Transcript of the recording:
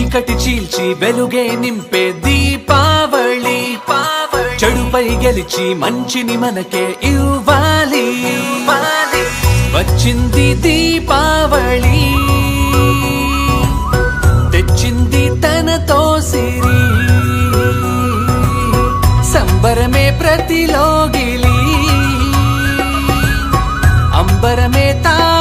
చీకటి చీల్చి వెలుగే నింపే దీపావళి చెడుపై గెలిచి మంచిని మనకే ఇవ్వాలి వచ్చింది దీపావళి తెచ్చింది తనతో సిరి సంబరమే ప్రతిలోగిలి అంబరమే తా